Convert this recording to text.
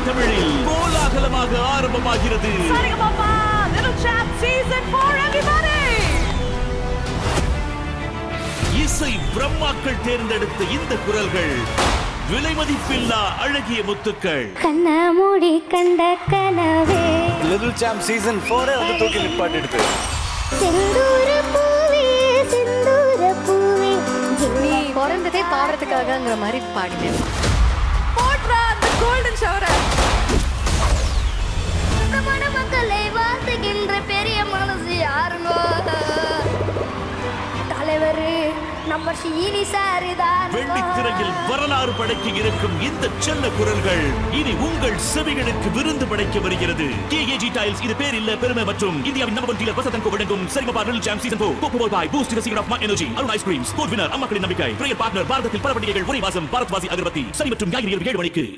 தமிழில் கோலாகலமாக ஆரம்பமாகிறது Sarigapapa, Little Chap Season 4, everybody! இசை பிரம்மாக்கள் தேர்ந்தெடுத்த இந்த குரல்கள் விலைமதிப்பில்லா அழகிய முத்துக்கள் கண்ண மூடி கண்ட கனவே லிட்டில் சாம் சீசன் ஃபோரே வந்து தூக்கி நிப்பாட்டிடுது செந்தூர பூவே செந்தூர பூவே நீ பிறந்ததே பாடுறதுக்காகங்கிற மாதிரி பாடினேன் போட்ரா அந்த கோல்டன் ஷவரை மக்களை வாழ்த்துகின்ற பெரிய மனசு யாருங்கோ தலைவர் நம்ம ஷீனி சாரு வெள்ளித்திரையில் வரலாறு படைக்க இருக்கும் இந்த செல்ல குரல்கள் இனி உங்கள் செவிகளுக்கு விருந்து படைக்க வருகிறது கேஏஜி டைல்ஸ் இது பேர் இல்ல பெருமை மற்றும் இந்தியாவின் நம்பர் ஒன் டீலர் வசந்தன் வழங்கும் Saregama lil jam season 4 coco boy boost the secret of my energy Arun ice cream sport winner அம்மாக்களின் நம்பிக்கை பிரியர் பார்ட்னர் பாரதத்தில் பல பண்டிகைகள் ஒரே வாசம் பாரத்வாசி அகர்பத்தி சனி மற்றும் ஞாயிறு இரவு ஏழு மணிக்கு